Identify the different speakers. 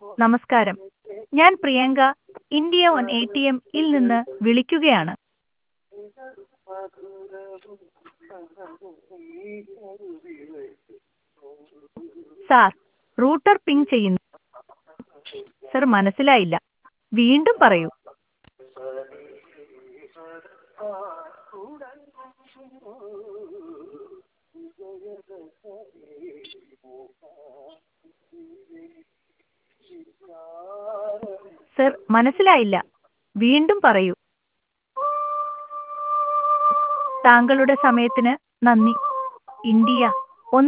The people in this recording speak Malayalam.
Speaker 1: നമസ്കാരം ഞാൻ Priyanka India one A T M ഇൽ നിന്ന് വിളിക്കുകയാണ് സാർ റൂട്ടർ പിങ് ചെയ്യുന്നു സർ മനസ്സിലായില്ല വീണ്ടും പറയൂ സർ മനസ്സിലായില്ല വീണ്ടും പറയൂ താങ്കളുടെ സമയത്തിന് നന്ദി ഇന്ത്യ